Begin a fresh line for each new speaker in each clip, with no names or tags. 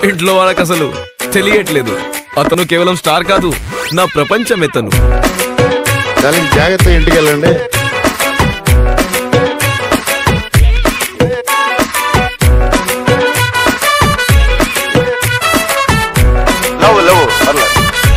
ఇంట్లో వాళ్ళకి అసలు తెలియట్లేదు అతను కేవలం స్టార్ కాదు నా ప్రపంచం ఎతను
డార్లింగ్ జాగ్రత్త ఇంటికి వెళ్ళండి
లవ్ లవ్ పర్లేదు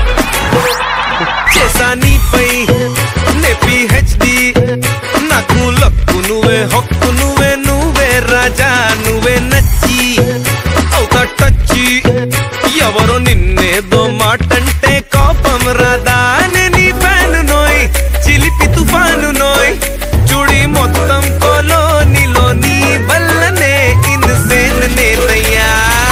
చేసా నీపై నే పిహెచ్డి నాకు లక్కు నువ్వే హక్కు నువ్వే నువ్వే రాజా నువ్వే నచ్చి అవుతా టచ్చి ఎవరో నిన్నేదో మాటంటే కోపం రాదా నే నీ ఫ్యాను నోయ్ చిలిపి తుఫాను నోయ్ చూడి మొత్తం కోలోనిలో నీ వల్లనే ఇన్సేన్ నేనయ్యా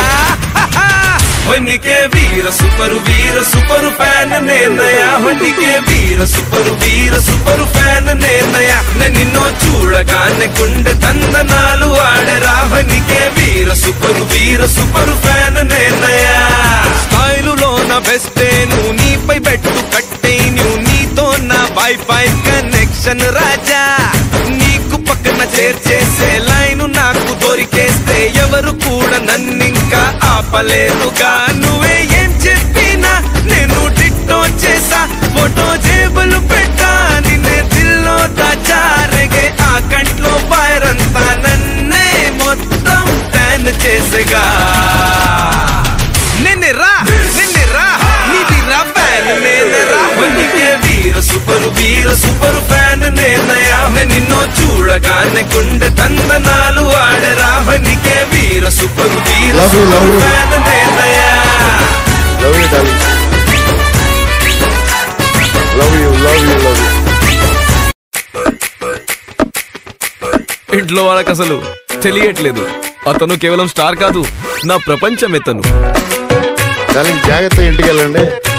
వన్నికే వీర సూపరు వీర సూపరు ఫ్యాన్ నేనయా వన్నికే వీర సూపరు వీర సూపరు ఫ్యాన్ నేనయా నే నిన్నో చూడగానే గుండె తందనాలు ఆడరా వన్నికే వీర సూపరు వీర సూపరు ఫ్యాన్ నేనయా స్టైలులో నా బెస్టే నువ్వు నీపై పెట్టు కట్టే నువ్వు నీతో నా వైఫై కనెక్షన్ రాజా నీకు పక్కన చేర్చేసే లైను నాకు దొరికేస్తే ఎవరు కూడా నన్నింకా ఆపలేరుగా నువ్వే ఏం చెప్పినా నేను డిట్టో చేసా ఫోటో జేబులు పెట్టా నిన్నే దిల్లో దాచారగే ఆ కంట్లో పైరంతా నన్నే మొత్తం ట్యాన్ చేసేగా నిన్నెరా నిన్నెరా నీదిరా ఫ్యాన్ నేనరా వన్నికే వీర సూపరు వీర సూపరు ఫ్యాన్ నేనయా నే నిన్నో చూడగానే గుండె తందనాలు ఆడరా వన్నికే వీర సూపరు వీర
Love you, love
super
you.
Fan నేనయా
love you darling love you love you love you
ఇంట్లో వాళ్ళకి అసలు తెలియట్లేదు అతను కేవలం స్టార్ కాదు నా ప్రపంచం ఎతను
డార్లింగ్ జాగ్రత్త ఇంటికి వెళ్ళండి